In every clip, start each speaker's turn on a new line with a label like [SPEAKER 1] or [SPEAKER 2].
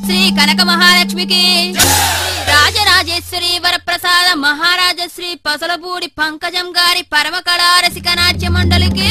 [SPEAKER 1] శ్రీ కనక మహాలక్ష్మికి రాజరాజేశ్వరి వరప్రసాద మహారాజ శ్రీ పసలపూడి పంకజం గారి పరమ కళారసిక నాట్య మండలికి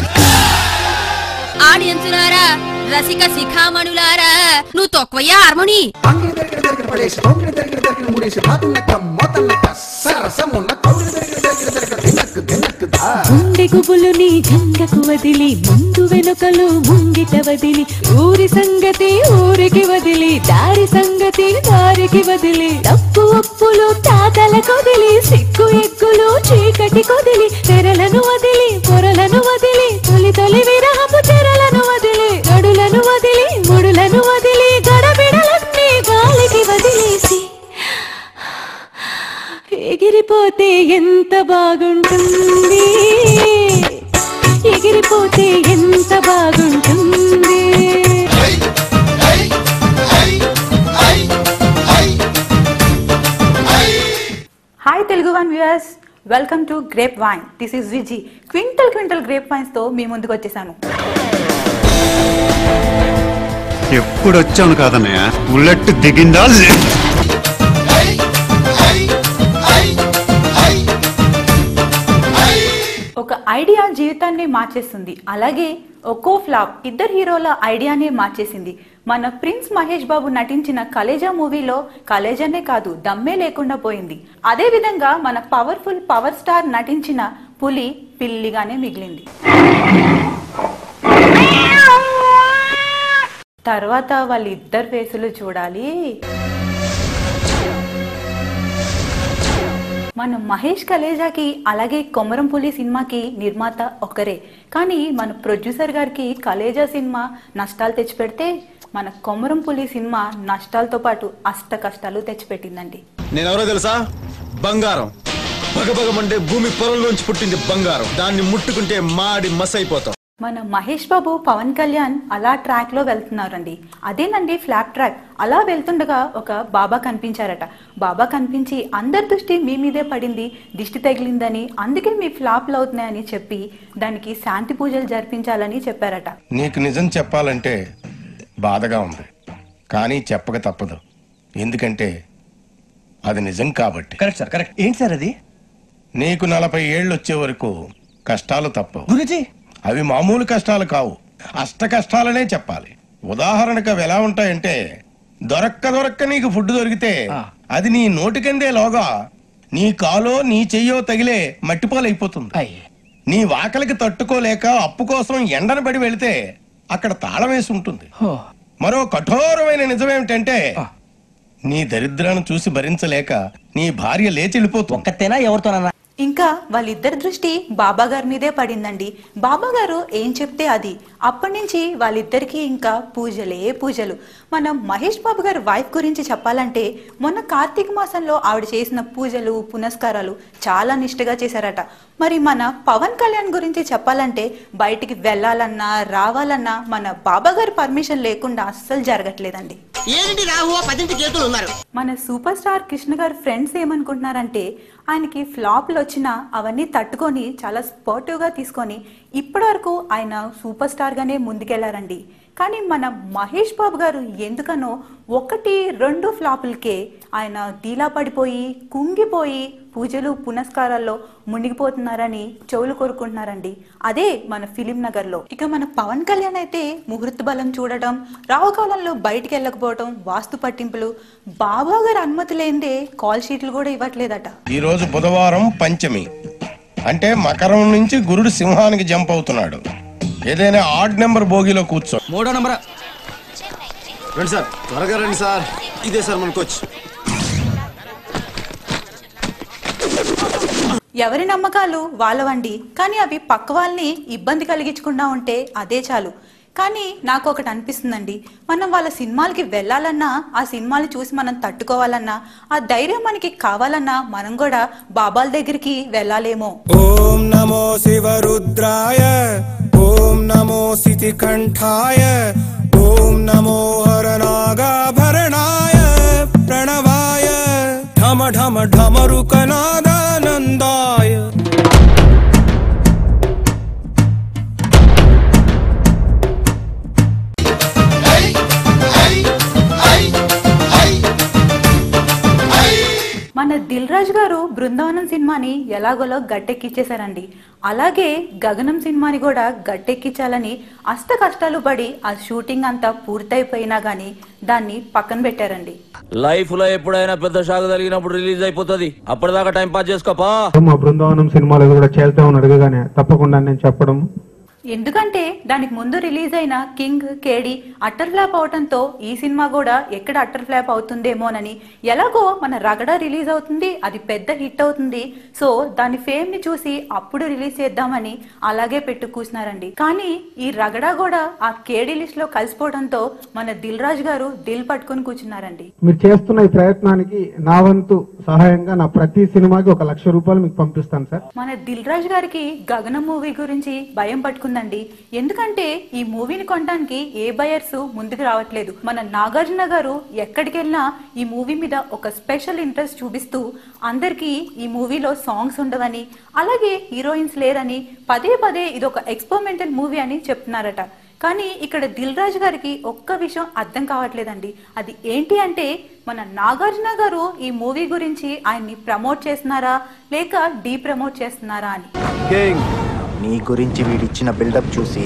[SPEAKER 1] ఆడియన్సులారా రసిక శిఖామణులారా నువ్వు తొక్కవయ్యా హార్మోని
[SPEAKER 2] అంగిలి దరిగిన దరిగిన పడేసి కొంగిలి దరిగిన దరిగిన ముడేసి బాతున్నక్క మోతన్నక్క సరసమున్న కౌగిలి దరిగిన దరిగిన దరిగిన దినక్కు దినక్కు దా
[SPEAKER 3] గుండె గుబులు నీ జంగకు వదిలి ముందు వెనుకలు ముంగిట వదిలి ఊరి సంగతి ఊరికి వదిలి దారి సంగతి దారికి వదిలి తప్పు ఒప్పులు తాతల కొదిలి సిక్కు ఎగ్గులు చీకటి కొదిలి తెరలను వదిలి పొరలను వదిలి తొలి తొలి విరహపు తెరలను వదిలి గడులను వదిలి ముడులను వదిలి గడబిడలన్నీ గాలికి వదిలేసి ఎగిరిపోతే ఎంత బాగుంటుంది ఎగిరిపోతే ఎంత బాగుంటుంది
[SPEAKER 4] hi Telugu one viewers welcome to grape wine this is Viji quintal quintal grape wines తో మీ ముందుకు వచ్చేసాను
[SPEAKER 5] ఎప్పుడు వచ్చాను కాదన్నయ్య బుల్లెట్ దిగిందా లే-
[SPEAKER 4] ఒక ఐడియా జీవితాన్ని మార్చేస్తుంది అలాగే ఒక్కో ఫ్లాప్ ఇద్దరు హీరోల ఐడియానే మార్చేసింది మన ప్రిన్స్ మహేష్ బాబు నటించిన కలేజా మూవీలో కలేజానే కాదు దమ్మే లేకుండా పోయింది అదే విధంగా మన పవర్ఫుల్ పవర్ స్టార్ నటించిన పులి పిల్లిగానే మిగిలింది తర్వాత వాళ్ళిద్దరు ఫేసులు చూడాలి మన మహేష్ కలేజాకి అలాగే కొమరం పులి సినిమాకి నిర్మాత ఒక్కరే కానీ మన ప్రొడ్యూసర్ గారికి కలేజా సినిమా నష్టాలు తెచ్చిపెడితే మన కొమరం పులి సినిమా నష్టాలతో పాటు అష్ట కష్టాలు తెచ్చిపెట్టిందండి
[SPEAKER 6] నేనెవరో తెలుసా బంగారం బగబగమంటే భూమి పొరల్లోంచి పుట్టింది బంగారం దాన్ని ముట్టుకుంటే మాడి మస్ అయిపోతాం
[SPEAKER 4] మన మహేష్ బాబు పవన్ కళ్యాణ్ అలా ట్రాక్ లో వెళ్తున్నారండి అదేనండి ఫ్లాప్ ట్రాక్ అలా వెళ్తుండగా ఒక బాబా కనిపించారట బాబా కనిపించి అందరి దృష్టి మీ మీదే పడింది దిష్టి తగిలిందని అందుకే మీ ఫ్లాప్లు అవుతున్నాయని చెప్పి దానికి శాంతి పూజలు జరిపించాలని చెప్పారట
[SPEAKER 7] నీకు నిజం చెప్పాలంటే బాధగా ఉంది కానీ చెప్పక తప్పదు ఎందుకంటే అది నిజం కాబట్టి
[SPEAKER 8] కరెక్ట్ సార్ కరెక్ట్ ఏంటి సార్ అది
[SPEAKER 7] నీకు నలభై ఏళ్ళు వచ్చే వరకు కష్టాలు తప్పవు
[SPEAKER 8] గురుజీ
[SPEAKER 7] అవి మామూలు కష్టాలు కావు అష్ట కష్టాలనే చెప్పాలి ఉదాహరణకు అవి ఎలా ఉంటాయంటే దొరక్క దొరక్క నీకు ఫుడ్ దొరికితే అది నీ నోటికందే లోగా నీ కాలో నీ చెయ్యో తగిలే మట్టిపాలైపోతుంది
[SPEAKER 8] అయ్యి
[SPEAKER 7] నీ వాకలికి తట్టుకోలేక అప్పు కోసం ఎండన పడి వెళితే అక్కడ తాళం వేసి ఉంటుంది
[SPEAKER 8] హో.
[SPEAKER 7] మరో కఠోరమైన నిజమేమిటంటే నీ దరిద్రాన్ని చూసి భరించలేక నీ భార్య లేచి వెళ్ళిపోతుంది
[SPEAKER 8] ఒక్కతేనా ఎవరితోనన్నా
[SPEAKER 4] ఇంకా వాళ్ళిద్దరి దృష్టి బాబా గారి మీదే పడిందండి బాబా గారు ఏం చెప్తే అది అప్పటి నుంచి వాళ్ళిద్దరికి ఇంకా పూజలే పూజలు మన మహేష్ బాబు గారి వైఫ్ గురించి చెప్పాలంటే మొన్న కార్తీక మాసంలో ఆవిడ చేసిన పూజలు పునస్కారాలు చాలా నిష్ఠగా చేశారట మరి మన పవన్ కళ్యాణ్ గురించి చెప్పాలంటే బయటికి వెళ్ళాలన్నా రావాలన్నా మన బాబా గారి పర్మిషన్ లేకుండా అస్సలు జరగట్లేదండి
[SPEAKER 9] ఏంటి రాహు పదింటి చేతులు ఉన్నారు
[SPEAKER 4] మన సూపర్ స్టార్ కృష్ణ గారి ఫ్రెండ్స్ ఏమనుకుంటున్నారంటే ఆయనకి ఫ్లాప్లు వచ్చినా అవన్నీ తట్టుకొని చాలా స్పోర్టివ్గా తీసుకొని ఇప్పటి వరకు ఆయన సూపర్ స్టార్గానే ముందుకెళ్లారండి కానీ మన మహేష్ బాబు గారు ఎందుకనో ఒకటి రెండు ఫ్లాపులకే ఆయన డీలా పడిపోయి కుంగిపోయి పూజలు పునస్కారాల్లో మునిగిపోతున్నారని చెవులు కోరుకుంటున్నారండి అదే మన ఫిలిం నగర్లో ఇక మన పవన్ కళ్యాణ్ అయితే ముహూర్త బలం చూడటం రావుకాలంలో బయటికి వెళ్ళకపోవడం వాస్తు పట్టింపులు బాబా గారి అనుమతి లేనిదే కాల్ షీట్లు కూడా ఇవ్వట్లేదట
[SPEAKER 7] ఈ రోజు బుధవారం పంచమి అంటే మకరం నుంచి గురుడు సింహానికి జంప్ అవుతున్నాడు ఏదైనా ఆడ్ నెంబర్ భోగిలో కూర్చో
[SPEAKER 6] మూడో నంబర్ రండి సార్ త్వరగా రండి సార్ ఇదే సార్ మన కోచ్
[SPEAKER 4] ఎవరి నమ్మకాలు వాళ్ళవండి కానీ అవి పక్క వాళ్ళని ఇబ్బంది కలిగించకుండా ఉంటే అదే చాలు కానీ నాకు ఒకటి అనిపిస్తుందండి మనం వాళ్ళ సినిమాలకి వెళ్ళాలన్నా ఆ సినిమాలు చూసి మనం తట్టుకోవాలన్నా ఆ ధైర్యం మనకి కావాలన్నా మనం కూడా బాబాల దగ్గరికి వెళ్ళాలేమో
[SPEAKER 10] ఓం నమో శివరుద్రాయ ఓం నమో సితికంఠాయ ఓం నమో హరనాగాభరణాయ ప్రణవాయ ఢమ ఢమ ఢమరుకనాదానందాయ
[SPEAKER 4] దిల్ రాజు గారు బృందావనం సినిమాని ఎలాగోలో గట్టెక్కిచ్చేశారండి అలాగే గగనం సినిమాని కూడా గట్టెక్కించాలని అష్ట కష్టాలు పడి ఆ షూటింగ్ అంతా పూర్తయిపోయినా గానీ దాన్ని పక్కన పెట్టారండి
[SPEAKER 11] లైఫ్ లో ఎప్పుడైనా పెద్ద షాక్ తగిలినప్పుడు రిలీజ్ అయిపోతుంది అప్పటిదాకా టైం పాస్ చేసుకోపా
[SPEAKER 12] మా బృందావనం సినిమాలో కూడా చేద్దామని అడగగానే తప్పకుండా నేను చెప్పడం
[SPEAKER 4] ఎందుకంటే దానికి ముందు రిలీజ్ అయిన కింగ్ కేడి అట్టర్ ఫ్లాప్ అవటంతో ఈ సినిమా కూడా ఎక్కడ అట్టర్ ఫ్లాప్ అవుతుందేమోనని ఎలాగో మన రగడ రిలీజ్ అవుతుంది అది పెద్ద హిట్ అవుతుంది సో దాని ఫేమ్ ని చూసి అప్పుడు రిలీజ్ చేద్దామని అలాగే పెట్టు కూర్చున్నారండి కానీ ఈ రగడ కూడా ఆ కేడి లిస్ట్ లో కలిసిపోవడంతో మన దిల్ రాజు గారు దిల్ పట్టుకొని కూర్చున్నారండి
[SPEAKER 12] మీరు చేస్తున్న ఈ ప్రయత్నానికి నా వంతు సహాయంగా నా ప్రతి సినిమాకి ఒక లక్ష రూపాయలు మీకు పంపిస్తాను సార్
[SPEAKER 4] మన దిల్ రాజు గారికి గగనం మూవీ గురించి భయం పట్టుకుందండి ఎందుకంటే ఈ మూవీని కొనడానికి ఏ బయర్స్ ముందుకు రావట్లేదు మన నాగార్జున గారు ఎక్కడికి వెళ్ళినా ఈ మూవీ మీద ఒక స్పెషల్ ఇంట్రెస్ట్ చూపిస్తూ అందరికీ ఈ మూవీలో సాంగ్స్ ఉండవని అలాగే హీరోయిన్స్ లేరని పదే పదే ఇది ఒక ఎక్స్పెరిమెంటల్ మూవీ అని చెప్తున్నారట కానీ ఇక్కడ దిల్ రాజు గారికి ఒక్క విషయం అర్థం కావట్లేదండి అది ఏంటి అంటే మన నాగార్జున గారు ఈ మూవీ గురించి ఆయన్ని ప్రమోట్ చేస్తున్నారా లేక డీ ప్రమోట్ చేస్తున్నారా అని
[SPEAKER 13] నీ గురించి వీడిచ్చిన బిల్డప్ చూసి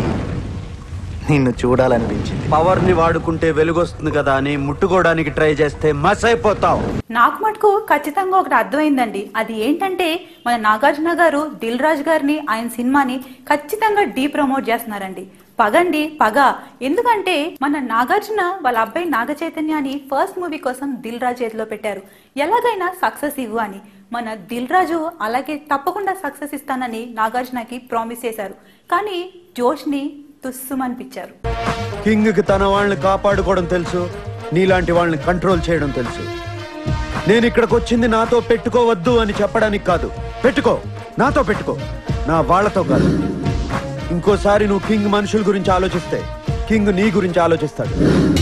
[SPEAKER 13] నిన్ను చూడాలనిపించింది
[SPEAKER 5] పవర్ ని వాడుకుంటే వెలుగొస్తుంది కదా అని ముట్టుకోవడానికి ట్రై చేస్తే మస్ అయిపోతావు
[SPEAKER 4] నాకు మటుకు ఖచ్చితంగా ఒకటి అర్థమైందండి అది ఏంటంటే మన నాగార్జున గారు దిల్ రాజు గారిని ఆయన సినిమాని ఖచ్చితంగా డీ ప్రమోట్ చేస్తున్నారండి పగండి పగ ఎందుకంటే మన నాగార్జున వాళ్ళ అబ్బాయి నాగ చైతన్యాన్ని ఫస్ట్ మూవీ కోసం దిల్ రాజు చేతిలో పెట్టారు ఎలాగైనా సక్సెస్ ఇవ్వు అని మన దిల్ రాజు అలాగే తప్పకుండా సక్సెస్ ఇస్తానని నాగార్జునకి ప్రామిస్ చేశారు కానీ జోష్ని తుస్సుమనిపించారు
[SPEAKER 5] కింగ్ కి తన వాళ్ళని కాపాడుకోవడం తెలుసు నీలాంటి వాళ్ళని కంట్రోల్ చేయడం తెలుసు నేను ఇక్కడికి వచ్చింది నాతో పెట్టుకోవద్దు అని చెప్పడానికి కాదు పెట్టుకో నాతో పెట్టుకో నా వాళ్ళతో కాదు ఇంకోసారి నువ్వు కింగ్ మనుషుల గురించి ఆలోచిస్తే కింగ్ నీ గురించి ఆలోచిస్తాడు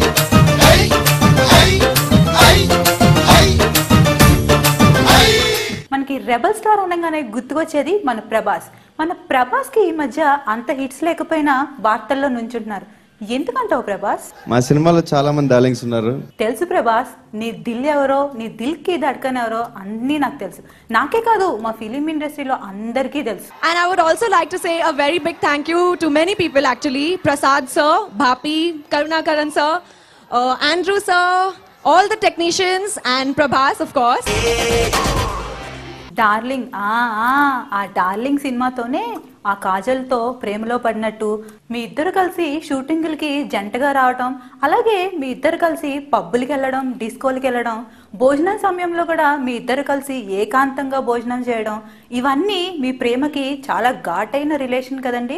[SPEAKER 4] మనకి రెబల్ స్టార్ ఉండగానే గుర్తుకొచ్చేది మన ప్రభాస్ మన ప్రభాస్ కి ఈ మధ్య అంత హిట్స్ లేకపోయినా వార్తల్లో నుంచుంటున్నారు ఎందుకంటావు ప్రభాస్
[SPEAKER 14] మా సినిమాలో చాలా మంది డార్లింగ్స్ ఉన్నారు
[SPEAKER 4] తెలుసు ప్రభాస్ నీ దిల్ ఎవరో నీ దిల్ కి ధడ్కన్ ఎవరో అన్నీ నాకు తెలుసు నాకే కాదు మా ఫిలిం ఇండస్ట్రీలో అందరికీ తెలుసు
[SPEAKER 15] And I would also like to say a very big thank you to many people actually. Prasad sir, Bhapi, Karunakaran sir, uh, Andrew sir, all the technicians and Prabhas of course.
[SPEAKER 4] Darling ఆ ఆ, ఆ darling సినిమాతోనే ఆ కాజల్తో ప్రేమలో పడినట్టు మీ ఇద్దరు కలిసి షూటింగులకి జంటగా రావటం అలాగే మీ ఇద్దరు కలిసి పబ్బులకి వెళ్ళడం డిస్కోలకి వెళ్ళడం భోజనం సమయంలో కూడా మీ ఇద్దరు కలిసి ఏకాంతంగా భోజనం చేయడం ఇవన్నీ మీ ప్రేమకి చాలా ఘాటైన రిలేషన్ కదండి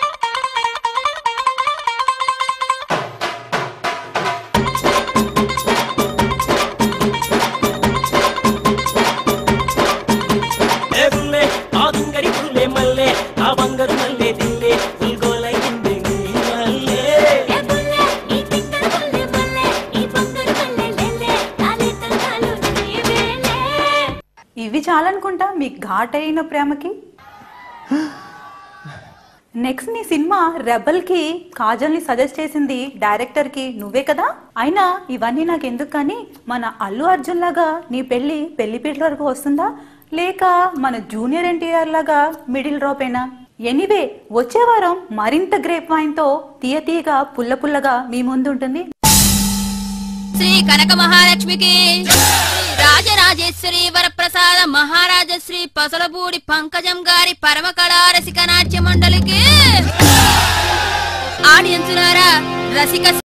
[SPEAKER 16] ఏ బుల్లే ఆ దుంగరి పుల్లే మల్లె ఆ బంగారు మల్లె దిల్లే ఉల్గోలయ్యింది నీ మల్లె
[SPEAKER 4] ఇవి చాలనుకుంటా మీ ఘాటైన ప్రేమకి నెక్స్ట్ నీ సినిమా రెబల్ కి కాజల్ ని సజెస్ట్ చేసింది డైరెక్టర్ కి నువ్వే కదా అయినా ఇవన్నీ నాకు ఎందుకు కానీ మన అల్లు అర్జున్ లాగా నీ పెళ్లి పెళ్లి పీటల వరకు వస్తుందా లేక మన జూనియర్ ఎన్టీఆర్ లాగా మిడిల్ డ్రాపేనా ఎనీవే వచ్చే వారం మరింత గ్రేప్ వైన్ తో తీయ తీయగా పుల్ల పుల్లగా మీ ముందు ఉంటుంది
[SPEAKER 1] శ్రీ కనక మహాలక్ష్మికి శ్రీ రాజరాజేశ్వరి వరప్రసాద మహారాజ శ్రీ పసలపూడి పంకజం గారి పరమ కళారసిక నాట్య మండలికి ఆడియన్స్ రసిక